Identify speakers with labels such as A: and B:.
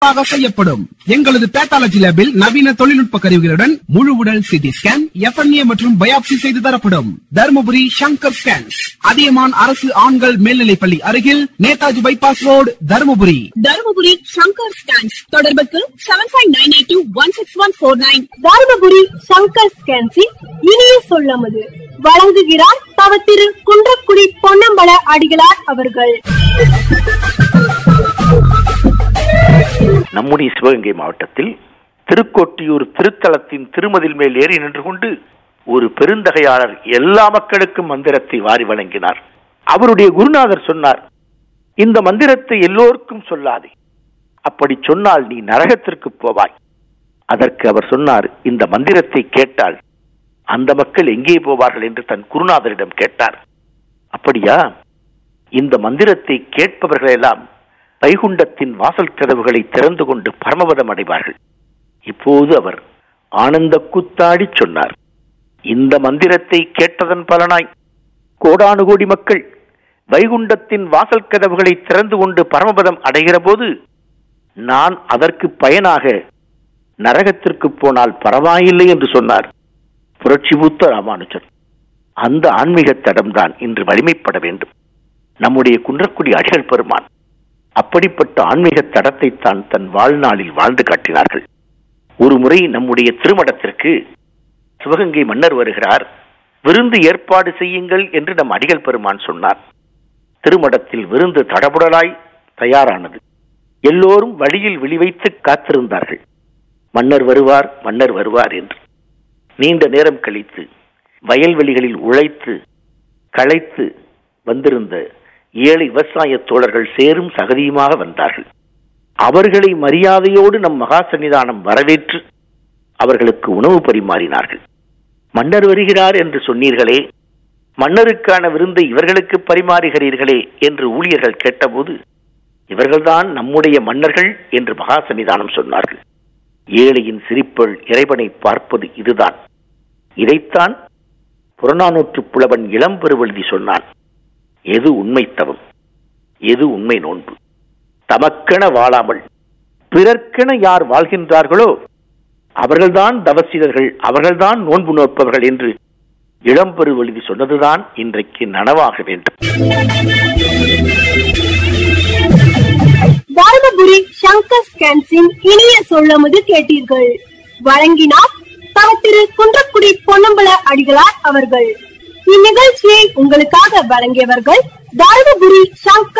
A: சிறப்பாக செய்யப்படும் எங்களது பேத்தாலஜி லேபில் நவீன தொழில்நுட்ப கருவிகளுடன் முழு உடல் சிடி ஸ்கேன் எஃப்என்ஏ மற்றும் பயாப்சி செய்து தரப்படும் தருமபுரி சங்கர் ஸ்கேன்ஸ் அதியமான் அரசு ஆண்கள் மேல்நிலைப்பள்ளி அருகில் Netaji bypass road Dharmapuri
B: Dharmapuri Shankar scans தொடர்புக்கு seven five nine eight two one six one four nine Dharmapuri Shankar ஸ்கேன்ஸின் இனிய சொல்லமது வழங்குகிறார் தவ திரு குன்றக்குடி பொன்னம்பல அடிகளார் அவர்கள்
C: நம்முடைய சிவகங்கை மாவட்டத்தில் திருக்கோட்டியூர் திருத்தலத்தின் திருமதில் மேல் ஏறி நின்று கொண்டு ஒரு பெருந்தகையாளர் எல்லா மக்களுக்கும் மந்திரத்தை வாரி வழங்கினார் அவருடைய குருநாதர் சொன்னார் இந்த மந்திரத்தை எல்லோருக்கும் சொல்லாதே அப்படி சொன்னால் நீ நரகத்திற்கு போவாய் அதற்கு அவர் சொன்னார் இந்த மந்திரத்தை கேட்டால் அந்த மக்கள் எங்கே போவார்கள் என்று தன் குருநாதரிடம் கேட்டார் அப்படியா இந்த மந்திரத்தை கேட்பவர்களெல்லாம் வைகுண்டத்தின் வாசல் கதவுகளை திறந்து கொண்டு பரமபதம் அடைவார்கள் இப்போது அவர் ஆனந்த கூத்தாடி சொன்னார் இந்த மந்திரத்தை கேட்டதன் பலனாய் கோடானு கோடி மக்கள் வைகுண்டத்தின் வாசல் கதவுகளை திறந்து கொண்டு பரமபதம் அடைகிற போது நான் அதற்கு பயனாக நரகத்திற்கு போனால் பரவாயில்லை என்று சொன்னார் புரட்சிபூத்த ராமானுஜர் அந்த ஆன்மீக தடம்தான் இன்று வலிமைப்பட வேண்டும் நம்முடைய குன்றக்குடி அடிகள் பெருமான் அப்படிப்பட்ட ஆன்மீக தடத்தை தான் தன் வாழ்நாளில் வாழ்ந்து காட்டினார்கள் ஒரு முறை நம்முடைய திருமணத்திற்கு சிவகங்கை மன்னர் வருகிறார் விருந்து ஏற்பாடு செய்யுங்கள் என்று நம் அடிகள் பெருமான் சொன்னார் திருமடத்தில் விருந்து தடபுடலாய் தயாரானது எல்லோரும் வழியில் விழிவைத்து காத்திருந்தார்கள் மன்னர் வருவார் மன்னர் வருவார் என்று நீண்ட நேரம் கழித்து வயல்வெளிகளில் உழைத்து களைத்து வந்திருந்த ஏழை விவசாய தோழர்கள் சேரும் சகதியுமாக வந்தார்கள் அவர்களை மரியாதையோடு நம் மகா சன்னிதானம் வரவேற்று அவர்களுக்கு உணவு பரிமாறினார்கள் மன்னர் வருகிறார் என்று சொன்னீர்களே மன்னருக்கான விருந்தை இவர்களுக்கு பரிமாறுகிறீர்களே என்று ஊழியர்கள் கேட்டபோது இவர்கள்தான் நம்முடைய மன்னர்கள் என்று மகா சன்னிதானம் சொன்னார்கள் ஏழையின் சிரிப்பள் இறைவனை பார்ப்பது இதுதான் இதைத்தான் புறநானூற்று புலவன் இளம்பெருவெழுதி சொன்னான் எது உண்மை தவம் எது உண்மை நோன்பு தமக்கென வாழாமல் பிறர்க்கென யார் வாழ்கின்றார்களோ அவர்கள்தான் தவசீலர்கள் அவர்கள்தான் நோன்பு நோற்பவர்கள் என்று இளம்பெருவெழுதி சொன்னதுதான் இன்றைக்கு நனவாக வேண்டும்
B: தருமபுரி சங்கர் ஸ்கேன்ஸின் இனிய சொல்லமது கேட்டீர்கள் வழங்கினார் தவ திரு குன்றக்குடி பொன்னம்பல அடிகளார் அவர்கள் இந்நிகழ்ச்சியை உங்களுக்காக வழங்கியவர்கள் தருமபுரி சங்கர்